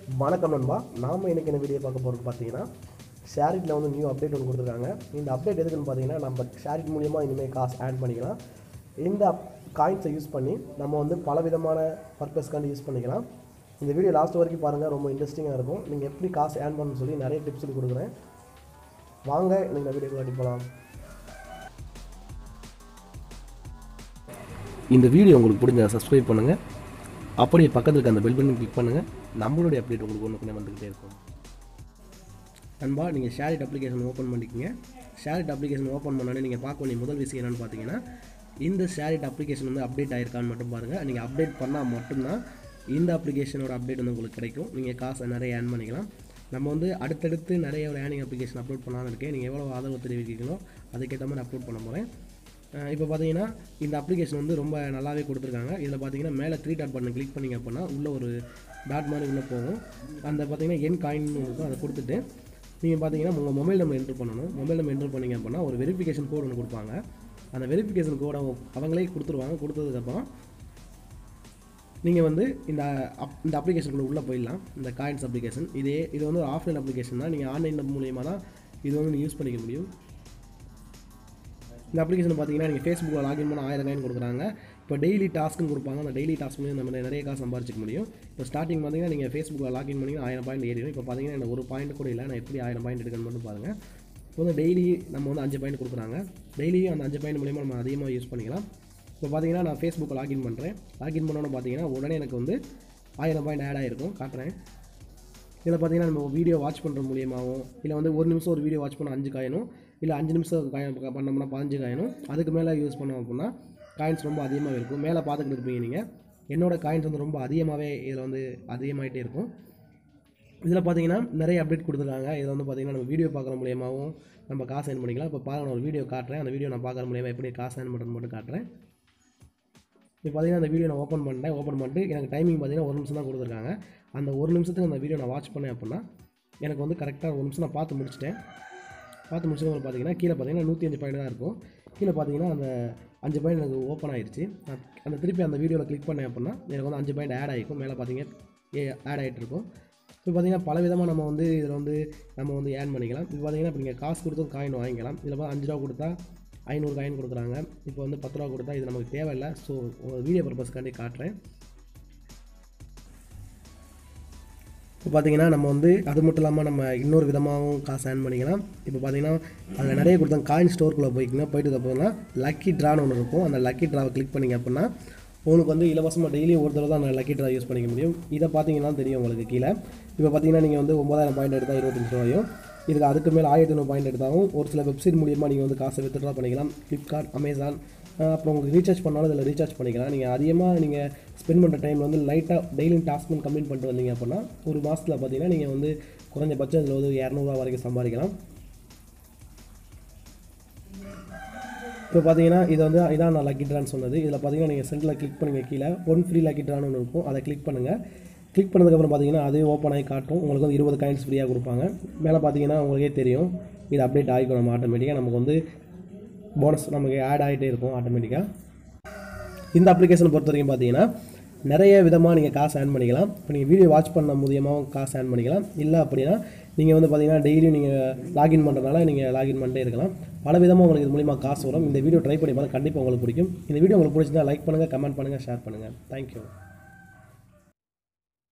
வணக்கம் நண்பா நாம் இன்றைக்கி என்ன வீடியோ பார்க்க போகிறது பார்த்தீங்கன்னா ஷேரிட்டில் வந்து நியூ அப்டேட் ஒன்று கொடுத்துருக்காங்க இந்த அப்டேட் எதுக்குன்னு பார்த்தீங்கன்னா நம்ம ஷேரிட் மூலியமாக இனிமேல் காசு ஆட் பண்ணிக்கலாம் இந்த காயின்ஸை யூஸ் பண்ணி நம்ம வந்து பல விதமான பர்பஸ்க்காண்டி யூஸ் பண்ணிக்கலாம் இந்த வீடியோ லாஸ்ட் வரைக்கும் பாருங்கள் ரொம்ப இன்ட்ரெஸ்டிங்காக இருக்கும் நீங்கள் எப்படி காசு ஆட் பண்ணணும்னு சொல்லி நிறைய டிப்ஸ் சொல்லி கொடுக்குறேன் வாங்க நீங்கள் இந்த வீடியோ காட்டி போகலாம் இந்த வீடியோ உங்களுக்கு பிடிச்ச சப்ஸ்கிரைப் பண்ணுங்கள் அப்படியே பக்கத்தில் இருக்க அந்த பெல் பட்டன் கிளிக் பண்ணுங்கள் நம்மளுடைய அப்டேட் உங்களுக்கு ஒன்று கொஞ்சம் வந்துக்கிட்டே இருக்கும் நண்பா நீங்கள் ஷேரிட் அப்ளிகேஷன் ஓப்பன் பண்ணிக்கோங்க ஷேரிட் அப்ளிகேஷன் ஓப்பன் பண்ணோன்னே நீங்கள் பார்க்க வேண்டிய முதல் விஷயம் என்னென்னு பார்த்தீங்கன்னா இந்த ஷேரிட் அப்ளிகேஷன் வந்து அப்டேட் ஆயிருக்கான்னு மட்டும் பாருங்கள் நீங்கள் அப்டேட் பண்ணால் மட்டும்தான் இந்த அப்ளிகேஷனோட அப்டேட் வந்து உங்களுக்கு கிடைக்கும் நீங்கள் காசை நிறைய ஏர்ன் பண்ணிக்கலாம் நம்ம வந்து அடுத்தடுத்து நிறைய ஒரு ஏர்னிங் அப்ளிகேஷன் அப்லோட் பண்ணலாம்னு இருக்கேன் நீங்கள் எவ்வளோ ஆதரவு தெரிவிக்கிறீங்களோ அதுக்கேற்ற மாதிரி அப்லோட் பண்ண போகிறேன் இப்போ பார்த்தீங்கன்னா இந்த அப்ளிகேஷன் வந்து ரொம்ப நல்லாவே கொடுத்துருக்காங்க இதில் பார்த்தீங்கன்னா மேலே த்ரீ டாட் பட்டன் கிளிக் பண்ணிங்க அப்படின்னா உள்ள ஒரு டாட் மாதிரி உள்ளே போகும் அந்த பார்த்தீங்கன்னா என் காயின் இருக்கும் அதை கொடுத்துட்டு நீங்கள் பார்த்தீங்கன்னா உங்கள் மொபைல் நம்பர் என்ட்ரு பண்ணணும் மொபைல் நம்பர் என்ட்ரு பண்ணீங்க அப்படின்னா ஒரு வெரிஃபிகேஷன் கோட் ஒன்று கொடுப்பாங்க அந்த வெரிஃபிகேஷன் கோடை அவங்களே கொடுத்துருவாங்க கொடுத்ததுக்கப்புறம் நீங்கள் வந்து இந்த அப் இந்த அப்ளிகேஷனுக்குள்ள உள்ளே போயிடலாம் இந்த காயின்ஸ் அப்ளிகேஷன் இதே இது வந்து ஒரு ஆஃப்லைன் அப்ளிகேஷன் தான் நீங்கள் ஆன்லைன் மூலியமாக தான் இது வந்து யூஸ் பண்ணிக்க முடியும் இந்த அப்ளிகேஷன் பார்த்தீங்கன்னா நீங்கள் ஃபேஸ்புக்கில் லாகின் பண்ண ஆயிரம் காயின் கொடுக்குறாங்க இப்போ டெய்லி டாஸ்க்குன்னு கொடுப்பாங்க அந்த டெய்லி டாஸ்க் மூலியம் நம்ம நிறைய காசு சம்பாரிச்சிக்க முடியும் இப்போ ஸ்டார்டிங் பார்த்தீங்கன்னா நீங்கள் ஃபேஸ்புக்கில் லாகின் பண்ணிங்கன்னா ஆயிரம் பாயிண்ட் ஏறிடும் இப்போ பார்த்தீங்கன்னா எனக்கு ஒரு பாயிண்ட் கூட இல்லை நான் எப்படி ஆயிரம் பாயிண்ட் எடுக்கணும்னு மட்டும் பாருங்கள் இப்போ வந்து டெய்லி நம்ம வந்து அஞ்சு பாயிண்ட் கொடுக்குறாங்க டெய்லியும் அந்த அஞ்சு பாயிண்ட் மூலியமாக நம்ம அதிகமாக யூஸ் பண்ணிக்கலாம் இப்போ பார்த்தீங்கன்னா நான் ஃபேஸ்புக்கில் லாகின் பண்ணுறேன் லாகின் பண்ணோன்னு பார்த்தீங்கன்னா உடனே எனக்கு வந்து ஆயிரம் பாயிண்ட் ஆட் ஆகிருக்கும் காட்டுறேன் இதில் பார்த்தீங்கன்னா நம்ம வீடியோ வாட்ச் பண்ணுற மூலியமாகவும் இல்லை வந்து ஒரு நிமிஷம் ஒரு வீடியோ வாட்ச் பண்ண அஞ்சு காயினும் இல்லை அஞ்சு நிமிஷம் காயின் பண்ணோம்னா பதினஞ்சு காயினும் அதுக்கு மேலே யூஸ் பண்ணோம் அப்படின்னா காயின்ஸ் ரொம்ப அதிகமாக இருக்கும் மேலே பார்த்துக்கிட்டு இருப்பீங்க நீங்கள் என்னோட காயின்ஸ் வந்து ரொம்ப அதிகமாகவே இதில் வந்து அதிகமாகிட்டே இருக்கும் இதில் பார்த்தீங்கன்னா நிறைய அப்டேட் கொடுத்துருக்காங்க இதில் வந்து பார்த்தீங்கன்னா நம்ம வீடியோ பார்க்குற மூலியமாகவும் நம்ம காசு ஏர்ன் பண்ணிக்கலாம் இப்போ பாருங்க நான் ஒரு வீடியோ காட்டுறேன் அந்த வீடியோ நான் பார்க்குற மூலியமாக எப்படி காசு ஏர்ன் பண்ணுறது மட்டும் காட்டுறேன் இப்போ பார்த்தீங்கன்னா அந்த வீடியோ நான் ஓப்பன் பண்ணிட்டேன் ஓப்பன் பண்ணிட்டு எனக்கு டைமிங் பார்த்தீங்கன்னா ஒரு நிமிஷம் தான் கொடுத்துருக்காங்க அந்த ஒரு நிமிஷத்துக்கு அந்த வீடியோ நான் வாட்ச் பண்ணேன் அப்படின்னா எனக்கு வந்து கரெக்டாக ஒரு நிமிஷம் நான் பார்த்து முடிச்சிட்டேன் பார்த்து முடிச்சதுக்கு பார்த்தீங்கன்னா கீழே பார்த்தீங்கன்னா நூற்றி அஞ்சு பாயிண்ட் தான் இருக்கும் கீழே பார்த்தீங்கன்னா அந்த அஞ்சு பாயிண்ட் எனக்கு ஓப்பன் ஆயிடுச்சு நான் அந்த திருப்பி அந்த வீடியோவில் கிளிக் பண்ணேன் அப்படின்னா எனக்கு வந்து அஞ்சு பாயிண்ட் ஆட் ஆகிருக்கும் மேலே பார்த்தீங்க ஏ ஆட் ஆகிட்டு இருக்கும் இப்போ பார்த்தீங்கன்னா பல விதமாக நம்ம வந்து இதில் வந்து நம்ம வந்து ஏர்ன் பண்ணிக்கலாம் இப்போ பார்த்தீங்கன்னா இப்போ நீங்கள் காசு கொடுத்தும் காயின் வாங்கிக்கலாம் இதில் பார்த்து அஞ்சு ரூபா கொடுத்தா ஐநூறு காயின் கொடுக்குறாங்க இப்போ வந்து பத்து ரூபா கொடுத்தா இது நமக்கு தேவையில்லை ஸோ ஒரு வீடியோ பர்பஸ்க்காண்டி காட்டுறேன் இப்போ பார்த்தீங்கன்னா நம்ம வந்து அது மட்டும் இல்லாமல் நம்ம இன்னொரு விதமாகவும் காசு ஏர்ன் பண்ணிக்கலாம் இப்போ பார்த்தீங்கன்னா அதில் நிறைய கொடுத்தாங்க காயின் ஸ்டோருக்குள்ளே போய்க்குங்க போயிட்டு அப்புறம்னா லக்கி ட்ரான்னு ஒன்று இருக்கும் அந்த லக்கி ட்ராவை கிளிக் பண்ணிங்க அப்படின்னா உங்களுக்கு வந்து இலவசமாக டெய்லி ஒரு தடவை தான் அந்த லக்கி ட்ரா யூஸ் பண்ணிக்க முடியும் இதை பார்த்தீங்கன்னா தெரியும் உங்களுக்கு கீழே இப்போ பார்த்தீங்கன்னா நீங்கள் வந்து ஒம்பதாயிரம் பாயிண்ட் எடுத்தால் இருபத்தஞ்சு ரூபாயும் இதுக்கு அதுக்கு மேலே ஆயிரத்தி ஐநூறு பாயிண்ட் எடுத்தாலும் ஒரு சில வெப்சைட் மூலியமாக நீங்கள் வந்து காசை வித்ட்ரா பண்ணிக்கலாம் ஃப்ளிப்கார்ட் அமேசான் அப்புறம் உங்களுக்கு ரீசார்ஜ் பண்ணாலும் இதில் ரீசார்ஜ் பண்ணிக்கலாம் நீங்கள் அதிகமாக நீங்கள் ஸ்பெண்ட் பண்ணுற டைமில் வந்து லைட்டாக டெய்லியும் டாஸ்க் கம்ப்ளீட் பண்ணிட்டு வந்தீங்க அப்படின்னா ஒரு மாதத்தில் பார்த்தீங்கன்னா நீங்கள் வந்து குறைஞ்சபட்சம் இதில் வந்து இரநூறுவா வரைக்கும் சம்பாதிக்கலாம் இப்போ பார்த்தீங்கன்னா இது வந்து இதான் நான் லக்கி ட்ரான்னு சொன்னது இதில் பார்த்தீங்கன்னா நீங்கள் சென்டரில் கிளிக் பண்ணுங்க கீழே ஒன் ஃப்ரீ லக்கி ட்ரான்னு ஒன்று இருக்கும் அதை கிளிக் பண்ணுங்கள் கிளிக் பண்ணதுக்கப்புறம் பார்த்தீங்கன்னா அதே ஓப்பன் ஆகி காட்டும் உங்களுக்கு வந்து இருபது காயின்ஸ் ஃப்ரீயாக கொடுப்பாங்க மேலே பார்த்தீங்கன்னா உங்களுக்கே தெரியும் இது அப்டேட் ஆகிக்கும் நம்ம ஆட்டோமேட்டிக்காக நமக்கு வந்து போனஸ் நமக்கு ஆட் ஆகிட்டே இருக்கும் ஆட்டோமேட்டிக்காக இந்த அப்ளிகேஷனை பொறுத்த வரைக்கும் பார்த்தீங்கன்னா நிறைய விதமாக நீங்கள் காசு ஏர்ன் பண்ணிக்கலாம் இப்போ நீங்கள் வீடியோ வாட்ச் பண்ண மூலியமாகவும் காசு ஏர்ன் பண்ணிக்கலாம் இல்லை அப்படின்னா நீங்கள் வந்து பார்த்தீங்கன்னா டெய்லியும் நீங்கள் லாகின் பண்ணுறதுனால நீங்கள் லாகின் பண்ணிட்டே இருக்கலாம் பல விதமாக உங்களுக்கு இது மூலியமாக காசு வரும் இந்த வீடியோ ட்ரை பண்ணி பார்த்தா கண்டிப்பாக உங்களுக்கு பிடிக்கும் இந்த வீடியோ உங்களுக்கு பிடிச்சிருந்தா லைக் பண்ணுங்கள் கமெண்ட் பண்ணுங்கள் ஷேர் பண்ணுங்கள் தேங்க்யூ